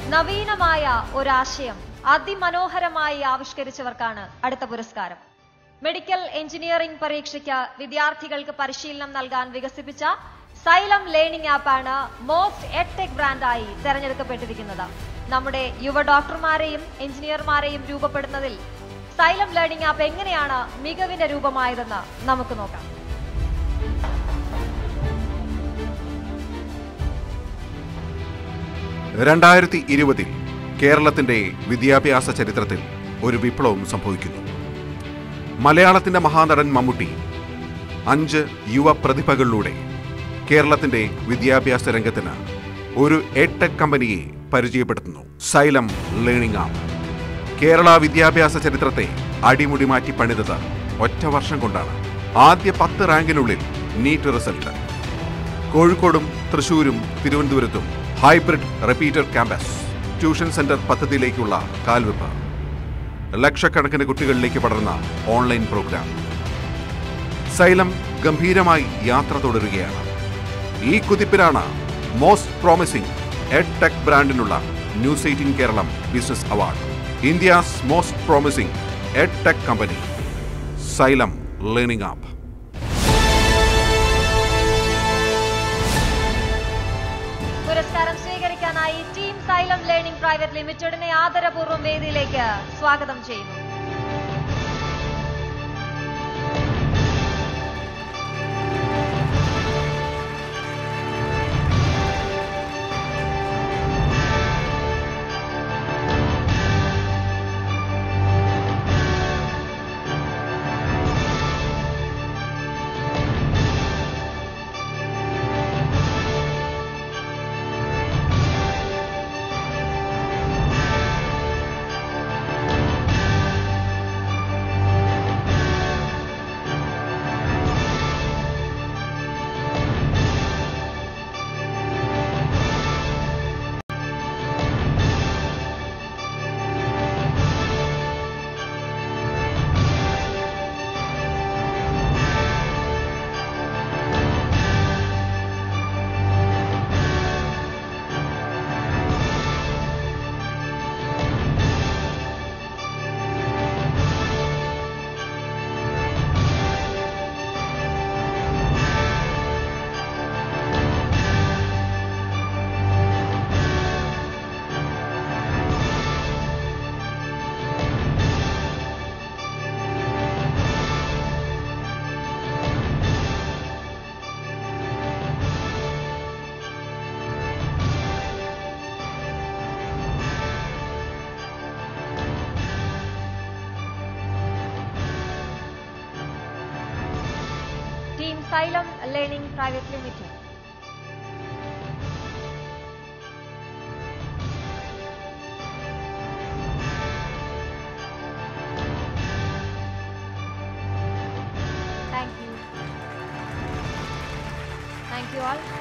നവീനമായ ഒരാശയം അതിമനോഹരമായി ആവിഷ്കരിച്ചവർക്കാണ് അടുത്ത പുരസ്കാരം മെഡിക്കൽ എഞ്ചിനീയറിംഗ് പരീക്ഷയ്ക്ക് വിദ്യാർത്ഥികൾക്ക് പരിശീലനം നൽകാൻ വികസിപ്പിച്ച സൈലം ലേണിംഗ് ആപ്പാണ് മോസ്റ്റ് എഡ്ടെക് ബ്രാൻഡായി തെരഞ്ഞെടുക്കപ്പെട്ടിരിക്കുന്നത് നമ്മുടെ യുവ ഡോക്ടർമാരെയും എഞ്ചിനീയർമാരെയും രൂപപ്പെടുന്നതിൽ സൈലം ലേണിംഗ് ആപ്പ് എങ്ങനെയാണ് മികവിന്റെ രൂപമായതെന്ന് നമുക്ക് നോക്കാം രണ്ടായിരത്തി ഇരുപതിൽ കേരളത്തിന്റെ വിദ്യാഭ്യാസ ചരിത്രത്തിൽ ഒരു വിപ്ലവം സംഭവിക്കുന്നു മലയാളത്തിന്റെ മഹാനടൻ മമ്മൂട്ടി അഞ്ച് യുവ പ്രതിഭകളിലൂടെ കേരളത്തിന്റെ വിദ്യാഭ്യാസ രംഗത്തിന് ഒരു എടെക് കമ്പനിയെ പരിചയപ്പെടുത്തുന്നു സൈലം ലേണിംഗ് ആപ്പ് കേരള വിദ്യാഭ്യാസ ചരിത്രത്തെ അടിമുടി മാറ്റി പണിതത് ഒറ്റ വർഷം കൊണ്ടാണ് ആദ്യ പത്ത് റാങ്കിനുള്ളിൽ നീറ്റ് റിസൾട്ട് കോഴിക്കോടും തൃശൂരും തിരുവനന്തപുരത്തും hybrid repeater campus tuition centre പദ്ധതിയിലേക്കുള്ള കാൽവെപ്പ് ലക്ഷക്കണക്കിന് കുട്ടികളിലേക്ക് പടർന്ന ഓൺലൈൻ പ്രോഗ്രാം സൈലം ഗംഭീരമായി യാത്ര തുടരുകയാണ് ഈ കുതിപ്പിലാണ് മോസ്റ്റ് പ്രോമിസിംഗ് എഡ് ടെക് ബ്രാൻഡിനുള്ള news eighteen Keralam business award ഇന്ത്യാസ് most promising edtech company Xylem learning app പുരസ്കാരം സ്വീകരിക്കാനായി ടീം സൈലം ലേണിംഗ് പ്രൈവറ്റ് ലിമിറ്റഡിനെ ആദരപൂർവ്വം വേദിയിലേക്ക് സ്വാഗതം ചെയ്യുന്നു team Xylem learning private limited thank you thank you all